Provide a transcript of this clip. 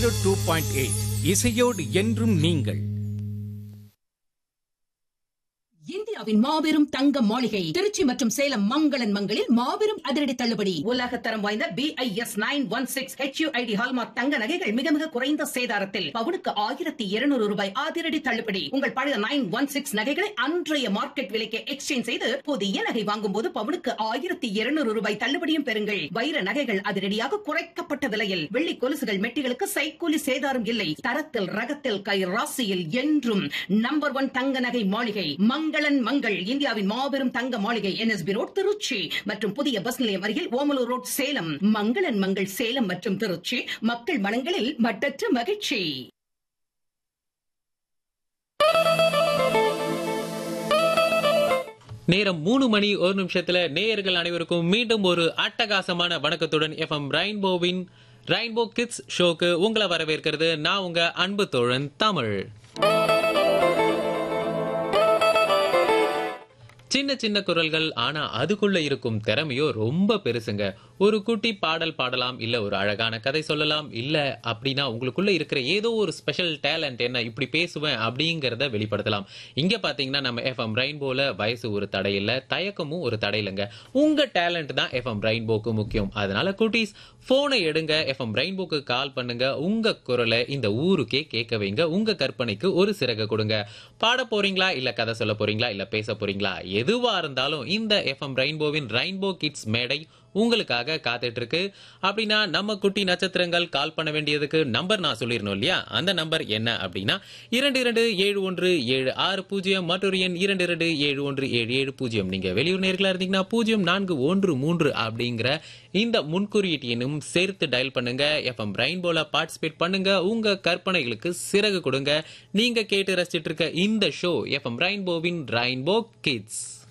zero two point eight இசையோடு என்றும் நீங்கள் இந்தியாவின் மாபெரும் தங்க மாளிகை திருச்சி மற்றும் சேலம் மங்களன் மங்களில் மாபெரும் அதிரடி தள்ளுபடி உலக தரம் வாய்ந்த B I S nine one six H U I D hallmark தங்க நகைகள் மிக மிக குறைந்த சேதாரத்தில் பவுனுக்கு ஆயிரத்தி இருநூறு ரூபாய் அதிரடி தள்ளுபடி உங்கள் பழைய நைன் ஒன் சிக்ஸ் நகைகளை அன்றைய மார்க்கெட் விலைக்கு எக்ஸ்சேஞ்ச் செய்து புதிய நகை வாங்கும் போது பவுனுக்கு ஆயிரத்தி இருநூறு ரூபாய் தள்ளுபடியும் பெறுங்கள் வைர நகைகள் அதிரடியாக குறைக்கப்பட்ட விலையில் வெள்ளி கொலுசுகள் மெட்டிகளுக்கு சைக்கூலி சேதாரம் இல்லை தரத்தில் ரகத்தில் கை ராசியில் என்றும் நம்பர் ஒன் தங்க நகை மாளிகை மங்களன் மங்கள் இந்தியாவின் மாபெரும் தங்க மாளிகை என்எஸ்பி ரோட் திருச்சி மற்றும் புதிய பஸ் நிலையம் அருகில் ஓமலூர் ரோட் சேலம் மங்களன் மங்கள் சேலம் மற்றும் திருச்சி மக்கள் மனங்களில் மட்டற்ற மகிழ்ச்சி நேரம் மூணு மணி ஒரு நிமிஷத்துல நேயர்கள் அனைவருக்கும் மீண்டும் ஒரு அட்டகாசமான வணக்கத்துடன் எஃப்எம் ரெயின்போவின் ரெயின்போ கிட்ஸ் ஷோக்கு உங்களை வரவேற்கிறது நான் உங்க அன்பு தோழன் தமிழ் சின்ன சின்ன குரல்கள் ஆனா அதுக்குள்ள இருக்கும் திறமையோ ரொம்ப பெருசுங்க ஒரு குட்டி பாடல் பாடலாம் இல்ல ஒரு அழகான கதை சொல்லலாம் இல்ல அப்படின்னா உங்களுக்குள்ள இருக்கிற ஏதோ ஒரு ஸ்பெஷல் டேலண்ட் என்ன இப்படி பேசுவேன் அப்படிங்கறத வெளிப்படுத்தலாம் இங்க பாத்தீங்கன்னா நம்ம எஃப்எம் ரெயின்போல வயசு ஒரு தடை இல்ல தயக்கமும் ஒரு தடை இல்லைங்க உங்க டேலண்ட் தான் எஃப்எம் ரெயின்போக்கு முக்கியம் அதனால குட்டீஸ் போனை எடுங்க எஃப்எம் ரெயின்போக்கு கால் பண்ணுங்க உங்க குரலை இந்த ஊருக்கே கேட்க வைங்க உங்க கற்பனைக்கு ஒரு சிறக கொடுங்க பாட போறீங்களா இல்ல கதை சொல்ல போறீங்களா இல்ல பேச போறீங்களா எதுவா இருந்தாலும் இந்த எஃப்எம் ரெயின்போவின் ரெயின்போ கிட்ஸ் மேடை உங்களுக்காக காத்துட்டு இருக்கு அப்படின்னா நம்ம குட்டி நட்சத்திரங்கள் கால் பண்ண வேண்டியதுக்கு நம்பர் நான் சொல்லிருந்தோம் இல்லையா அந்த நம்பர் என்ன அப்படின்னா இரண்டு இரண்டு ஏழு ஒன்று ஏழு ஆறு பூஜ்ஜியம் மற்றொரு எண் இரண்டு இரண்டு ஏழு ஒன்று ஏழு ஏழு பூஜ்ஜியம் நீங்க வெளியூர் நேர்களா இருந்தீங்கன்னா பூஜ்ஜியம் நான்கு ஒன்று மூன்று அப்படிங்கிற இந்த முன்குறியீட்டு எண்ணும் சேர்த்து டயல் பண்ணுங்க எஃப்எம் ரெயின்போல பார்ட்டிசிபேட் பண்ணுங்க உங்க கற்பனைகளுக்கு சிறகு கொடுங்க நீங்க கேட்டு ரசிச்சிட்டு இருக்க இந்த ஷோ எஃப்எம் ரெயின்போவின் ரெயின்போ கிட்ஸ்